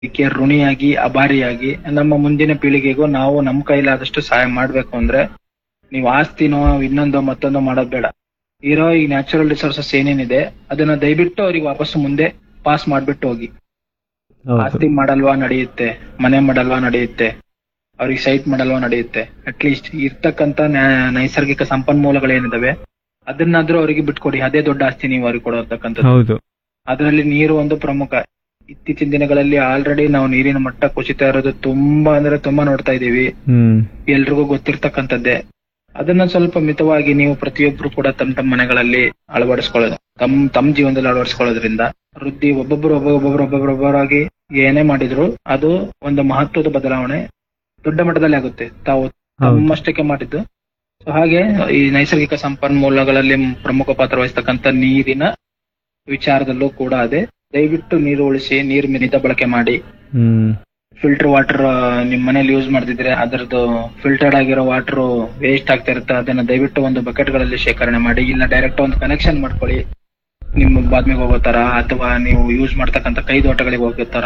ಇದಕ್ಕೆ ಋಣಿಯಾಗಿ ಅಭಾರಿಯಾಗಿ ನಮ್ಮ ಮುಂದಿನ ಪೀಳಿಗೆಗೂ ನಾವು ನಮ್ಮ ಕೈಲಾದಷ್ಟು ಸಹಾಯ ಮಾಡ್ಬೇಕು ಅಂದ್ರೆ ನೀವು ಆಸ್ತಿನೋ ಇನ್ನೊಂದೋ ಮತ್ತೊಂದೋ ಮಾಡೋದ್ ಬೇಡ ಇರೋ ಈ ನ್ಯಾಚುರಲ್ ರಿಸೋರ್ಸಸ್ ಏನೇನಿದೆ ಅದನ್ನ ದಯವಿಟ್ಟು ಅವ್ರಿಗೆ ವಾಪಸ್ ಮುಂದೆ ಪಾಸ್ ಮಾಡ್ಬಿಟ್ಟು ಹೋಗಿ ಆಸ್ತಿ ಮಾಡಲ್ವಾ ನಡೆಯುತ್ತೆ ಮನೆ ಮಾಡಲ್ವಾ ನಡೆಯುತ್ತೆ ಅವ್ರಿಗೆ ಸೈಟ್ ಮಾಡಲ್ವಾ ನಡೆಯುತ್ತೆ ಅಟ್ಲೀಸ್ಟ್ ಇರ್ತಕ್ಕಂತ ನ್ಯಾ- ನೈಸರ್ಗಿಕ ಸಂಪನ್ಮೂಲಗಳೇನಿದಾವೆ ಅದನ್ನಾದ್ರೂ ಅವರಿಗೆ ಬಿಟ್ಕೊಡಿ ಅದೇ ದೊಡ್ಡ ಆಸ್ತಿ ನೀವು ಅವ್ರಿಗೆ ಕೊಡತಕ್ಕಂಥದ್ದು ಹೌದು ಅದರಲ್ಲಿ ನೀರು ಒಂದು ಪ್ರಮುಖ ಇತ್ತೀಚಿನ ದಿನಗಳಲ್ಲಿ ಆಲ್ರೆಡಿ ನಾವು ನೀರಿನ ಮಟ್ಟ ಕುಸಿತಾ ಇರೋದು ತುಂಬಾ ಅಂದ್ರೆ ತುಂಬಾ ನೋಡ್ತಾ ಇದೀವಿ ಹ್ಮ್ ಎಲ್ರಿಗೂ ಗೊತ್ತಿರ್ತಕ್ಕಂಥದ್ದೇ ಅದನ್ನ ಸ್ವಲ್ಪ ಮಿತವಾಗಿ ನೀವು ಪ್ರತಿಯೊಬ್ರು ಕೂಡ ತಮ್ಮ ತಮ್ಮ ಮನೆಗಳಲ್ಲಿ ಅಳವಡಿಸ್ಕೊಳ್ಳೋದು ತಮ್ಮ ತಮ್ಮ ಜೀವನದಲ್ಲಿ ಅಳವಡಿಸ್ಕೊಳ್ಳೋದ್ರಿಂದ ವೃದ್ಧಿ ಒಬ್ಬೊಬ್ರು ಒಬ್ಬೊಬ್ಬರು ಒಬ್ಬೊಬ್ಬರೊಬ್ಬರಾಗಿ ಏನೇ ಮಾಡಿದ್ರು ಅದು ಒಂದು ಮಹತ್ವದ ಬದಲಾವಣೆ ದೊಡ್ಡ ಮಟ್ಟದಲ್ಲಿ ಆಗುತ್ತೆ ತಾವು ಹೌದು ತಮ್ಮಷ್ಟಕ್ಕೆ ಮಾಡಿದ್ದು ಸೊ ಹಾಗೆ ಈ ನೈಸರ್ಗಿಕ ಸಂಪನ್ಮೂಲಗಳಲ್ಲಿ ಪ್ರಮುಖ ಪಾತ್ರ ವಹಿಸ್ತಕ್ಕಂಥ ನೀರಿನ ವಿಚಾರದಲ್ಲೂ ಕೂಡ ಅದೇ ದಯವಿಟ್ಟು ನೀರು ಉಳಿಸಿ ನೀರು ಮಿತ ಬಳಕೆ ಮಾಡಿ ಹ್ಮ್ ಫಿಲ್ಟರ್ ವಾಟರ್ ನಿಮ್ ಮನೇಲಿ ಯೂಸ್ ಮಾಡ್ತಿದ್ರೆ ಅದರದ್ದು ಫಿಲ್ಟರ್ಡ್ ಆಗಿರೋ ವಾಟರ್ ವೇಸ್ಟ್ ಆಗ್ತಾ ಇರುತ್ತೆ ಅದನ್ನ ದಯವಿಟ್ಟು ಒಂದು ಬಕೆಟ್ ಗಳಲ್ಲಿ ಶೇಖರಣೆ ಮಾಡಿ ಇಲ್ಲ ಡೈರೆಕ್ಟ್ ಒಂದು ಕನೆಕ್ಷನ್ ಮಾಡ್ಕೊಳ್ಳಿ ನಿಮ್ಮ ಬಾತ್ಮಿಗೆ ಹೋಗೋ ತರ ಅಥವಾ ನೀವು ಯೂಸ್ ಮಾಡ್ತಕ್ಕಂಥ ಕೈದೋಟಗಳಿಗೆ ಹೋಗೋ ತರ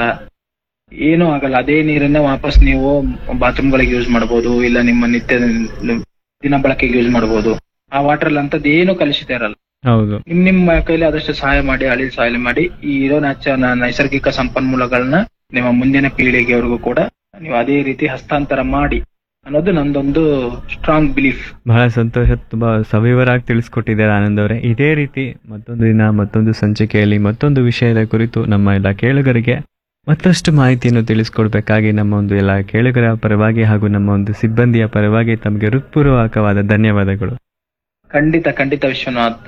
ಏನೂ ಆಗಲ್ಲ ಅದೇ ನೀರನ್ನೇ ವಾಪಸ್ ನೀವು ಬಾತ್ರೂಮ್ ಗಳಿಗೆ ಯೂಸ್ ಮಾಡಬಹುದು ಇಲ್ಲ ನಿಮ್ಮ ನಿತ್ಯ ದಿನ ಬಳಕೆಗೆ ಯೂಸ್ ಮಾಡಬಹುದು ಆ ವಾಟರ್ ಅಲ್ಲಿ ಅಂತದ್ದು ಏನು ಕಲುಷಿತ ಇರಲ್ಲ ಹೌದು ನಿಮ್ ನಿಮ್ಮ ಕೈಲಿ ಆದಷ್ಟು ಸಹಾಯ ಮಾಡಿ ಅಳಿಲ್ ಸಹಾಯ ಮಾಡಿ ಈ ಇರೋ ನ್ಯಾಚ ನೈಸರ್ಗಿಕ ಸಂಪನ್ಮೂಲಗಳನ್ನ ನಿಮ್ಮ ಮುಂದಿನ ಪೀಳಿಗೆವರೆಗೂ ಕೂಡ ನೀವು ಅದೇ ರೀತಿ ಹಸ್ತಾಂತರ ಮಾಡಿ ಅನ್ನೋದು ನಂದೊಂದು ಸ್ಟ್ರಾಂಗ್ ಬಿಲೀಫ್ ಬಹಳ ಸಂತೋಷ ತುಂಬಾ ಸವಿವರಾಗಿ ತಿಳಿಸ್ಕೊಟ್ಟಿದ್ದಾರೆ ಆನಂದ್ ಅವರೇ ಇದೇ ರೀತಿ ಮತ್ತೊಂದು ದಿನ ಮತ್ತೊಂದು ಸಂಚಿಕೆಯಲ್ಲಿ ಮತ್ತೊಂದು ವಿಷಯದ ಕುರಿತು ನಮ್ಮ ಎಲ್ಲ ಕೇಳುಗರಿಗೆ ಮತ್ತಷ್ಟು ಮಾಹಿತಿಯನ್ನು ತಿಳಿಸ್ಕೊಡ್ಬೇಕಾಗಿ ನಮ್ಮ ಒಂದು ಎಲ್ಲ ಕೇಳುಗರ ಪರವಾಗಿ ಹಾಗೂ ನಮ್ಮ ಒಂದು ಸಿಬ್ಬಂದಿಯ ಪರವಾಗಿ ತಮಗೆ ಹೃತ್ಪೂರ್ವಕವಾದ ಧನ್ಯವಾದಗಳು ಖಂಡಿತ ಖಂಡಿತ ವಿಶ್ವನಾಥ್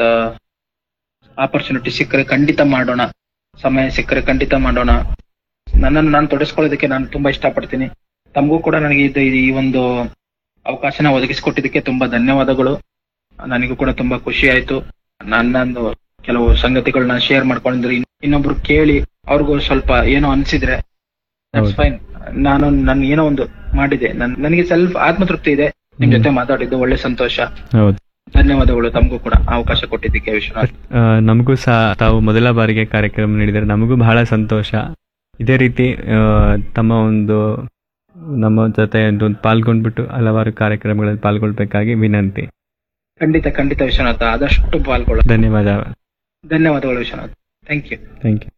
ಆಪರ್ಚುನಿಟಿ ಸಿಕ್ಕರೆ ಖಂಡಿತ ಮಾಡೋಣ ಸಮಯ ಸಿಕ್ಕರೆ ಖಂಡಿತ ಮಾಡೋಣ ನನ್ನನ್ನು ನಾನು ತೊಡಸ್ಕೊಳ್ಳೋದಕ್ಕೆ ನಾನು ತುಂಬಾ ಇಷ್ಟಪಡ್ತೀನಿ ತಮಗೂ ಕೂಡ ನನಗೆ ಇದು ಈ ಒಂದು ಅವಕಾಶನ ಒದಗಿಸಿಕೊಟ್ಟಿದ್ದಕ್ಕೆ ತುಂಬಾ ಧನ್ಯವಾದಗಳು ನನಗೂ ಕೂಡ ತುಂಬಾ ಖುಷಿ ಆಯ್ತು ನನ್ನೊಂದು ಕೆಲವು ಸಂಗತಿಗಳನ್ನ ಶೇರ್ ಮಾಡ್ಕೊಂಡಿದ್ರೆ ಇನ್- ಇನ್ನೊಬ್ರು ಕೇಳಿ ಅವ್ರಿಗೂ ಸ್ವಲ್ಪ ಏನೋ ಅನ್ಸಿದ್ರೆ ಹೌದು. ಫೈನ್ ನಾನು ನನ್ ಏನೋ ಒಂದು ಮಾಡಿದೆ ನನ್ ನನಗೆ ಸ್ವಲ್ಪ ಆತ್ಮತೃಪ್ತಿ ಇದೆ ನಿಮ್ ಜೊತೆ ಮಾತಾಡಿದ್ದು ಒಳ್ಳೆ ಸಂತೋಷ ಹೌದು ಧನ್ಯವಾದಗಳು ತಮಗೂ ಕೂಡ ಅವಕಾಶ ಕೊಟ್ಟಿದ್ದಕ್ಕೆ ವಿಶ್ವನಾಥ್ ಆ, ನಮಗೂ ಸಹ ತಾವು ಮೊದಲ ಬಾರಿಗೆ ಕಾರ್ಯಕ್ರಮ ನೀಡಿದರೆ ನಮಗೂ ಬಹಳ ಸಂತೋಷ ಇದೇ ರೀತಿ ಆ, ತಮ್ಮ ಒಂದು ನಮ್ಮ ಜೊತೆ ಒಂದು ಪಾಲ್ಗೊಂಡ್ಬಿಟ್ಟು ಹಲವಾರು ಕಾರ್ಯಕ್ರಮಗಳಲ್ಲಿ ಪಾಲ್ಗೊಳ್ಬೇಕಾಗಿ ವಿನಂತಿ ಖಂಡಿತ ಖಂಡಿತ ವಿಶ್ವನಾಥ ಆದಷ್ಟು ಪಾಲ್ಗೊಳ್ಳ ಧನ್ಯವಾದ ಧನ್ಯವಾದಗಳು Vishwanath thank you thank you